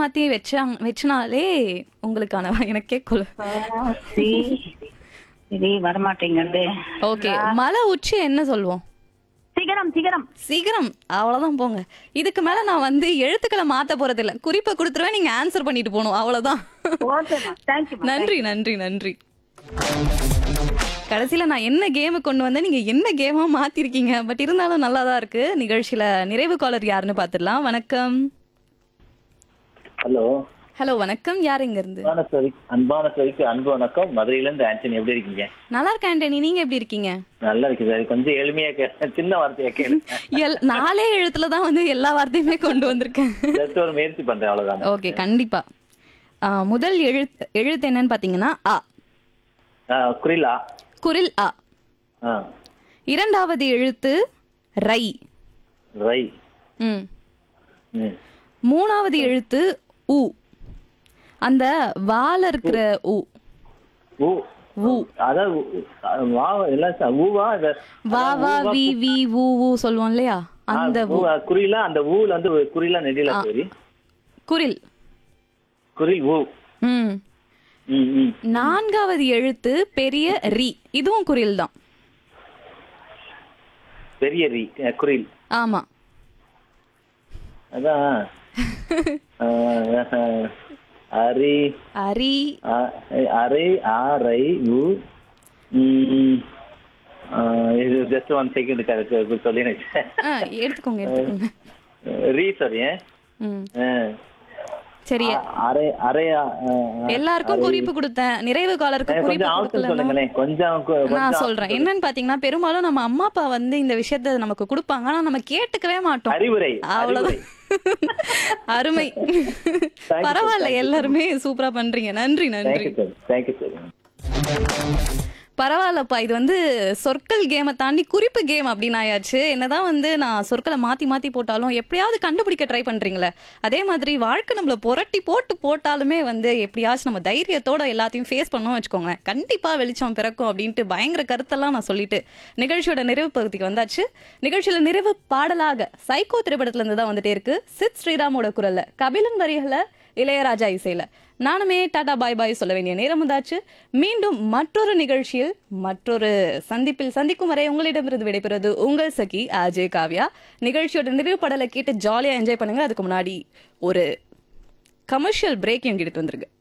மாத்தி வச்சாங்க வச்சனாலே உங்களுக்கான எனக்கே கொல சி இது வரமாட்டேங்குது ஓகே மலை உச்சி என்ன சொல்லுவோம் சிகரம் சிகரம் சீக்கிரம் அவ்வளவுதான் போங்க இதுக்கு மேல நான் வந்து எழுத்துக்களை மாத்த போறது இல்ல குறிப்பை கொடுத்துருவேன் நீங்க ஆன்சர் பண்ணிட்டு போகணும் அவ்வளவுதான் ஓகேம்மா தேங்க்யூ நன்றி நன்றி நன்றி கடைசியில நான் என்ன கேம் கொண்டு வந்தேன் நீங்க என்ன கேமா மாத்திருக்கீங்க பட் இருந்தாலும் நல்லா தான் இருக்கு நிகழ்ச்சியில நிறைவு காலர் யாருன்னு பாத்துடலாம் வணக்கம் ஹலோ ஹலோ வணக்கம் யார் இங்க இருந்து அன்பான சரி அன்பான சரிக்கு அன்பு வணக்கம் மதுரையில இருந்து ஆண்டனி எப்படி இருக்கீங்க நல்லா இருக்கேன் ஆண்டனி நீங்க எப்படி இருக்கீங்க நல்லா இருக்கு சார் கொஞ்சம் எளிமையா கே சின்ன வார்த்தையா கேளு எல் நாலே எழுத்துல தான் வந்து எல்லா வார்த்தையுமே கொண்டு வந்திருக்கேன் ஜஸ்ட் ஒரு முயற்சி பண்றேன் அவ்வளவுதான் ஓகே கண்டிப்பா ஆ, முதல் எழுத்து எழுத்து என்னன்னு பாத்தீங்கன்னா அ ஆ, குரிலா குரில் அ ஆ, இரண்டாவது எழுத்து ரை ரை ம் ம். மூணாவது எழுத்து உ அந்த வால இருக்கிற உ ஊ ஊ அதான் ஊ- வா எல்லாம் ச- ஊவா இத- வா வா வி வி ஊ ஊ சொல்லுவோம் இல்லையா ஆ, அந்த ஊ, ஆ, குரிலா அந்த ஊல வந்து ஒரு குரிலா நெடில சரி குரில் குரில் ஊ ம் ம், ம். நான்காவது எழுத்து பெரிய ரி இதுவும் குரில் தான் பெரிய ரி அ, குரில் ஆமா அதான் ஆ, அரி அரி அ- அரை ஆரை உ ம், ஆ, இது ஜஸ்ட் ஒன் செகண்ட் கரெக்ட் சொல்லி ஆ, எடுத்துக்கோங்க எடுத்துக்கோங்க ரீ சாரி ம் சரி அரை அரை ஆ, ஆ, எல்லாருக்கும் குறிப்பு கொடுத்தேன் நிறைவு காலருக்கு குறிப்பு கொஞ்சம் ஆப்ஷன் கொடுக்கல சொல்லுங்களேன் கொஞ்சம் கு- நான் கொஞ்சம் சொல்றேன் என்னன்னு பாத்தீங்கன்னா பெரும்பாலும் நம்ம அம்மா அப்பா வந்து இந்த விஷயத்த நமக்கு கொடுப்பாங்க ஆனா நம்ம கேட்டுக்கவே மாட்டோம் அறிவுரை அவ்வளவுதான் அருமை பரவாயில்ல எல்லாருமே சூப்பரா பண்றீங்க நன்றி நன்றி தேங்க்யூ சார் தேங்க்யூ சார் பரவாயில்லப்பா இது வந்து சொற்கள் கேமை தாண்டி குறிப்பு கேம் அப்படின்னு ஆயாச்சு என்னதான் வந்து நான் சொற்களை மாத்தி மாத்தி போட்டாலும் எப்படியாவது கண்டுபிடிக்க ட்ரை பண்றீங்களே அதே மாதிரி வாழ்க்கை நம்மள புரட்டி போட்டு போட்டாலுமே வந்து எப்படியாச்சும் நம்ம தைரியத்தோட எல்லாத்தையும் ஃபேஸ் பண்ணோம் வச்சுக்கோங்களேன் கண்டிப்பா வெளிச்சம் பிறக்கும் அப்படின்ட்டு பயங்கர கருத்தெல்லாம் நான் சொல்லிட்டு நிகழ்ச்சியோட நிறைவு பகுதிக்கு வந்தாச்சு நிகழ்ச்சியில நிறைவு பாடலாக சைக்கோ திரைப்படத்துல இருந்து தான் வந்துட்டே இருக்கு சித் ஸ்ரீராமோட குரல்ல கபிலன் வரிகளை இளையராஜா இசையில நானுமே டாடா பாய் பாய் சொல்ல வேண்டிய நேரம் வந்தாச்சு மீண்டும் மற்றொரு நிகழ்ச்சியில் மற்றொரு சந்திப்பில் சந்திக்கும் வரை உங்களிடமிருந்து விடைபெறுவது உங்கள் சகி அஜய் காவ்யா நிகழ்ச்சியோட நிறைவு படலை கேட்டு ஜாலியா என்ஜாய் பண்ணுங்க அதுக்கு முன்னாடி ஒரு கமர்ஷியல் பிரேக் எங்கிட்டு வந்துருங்க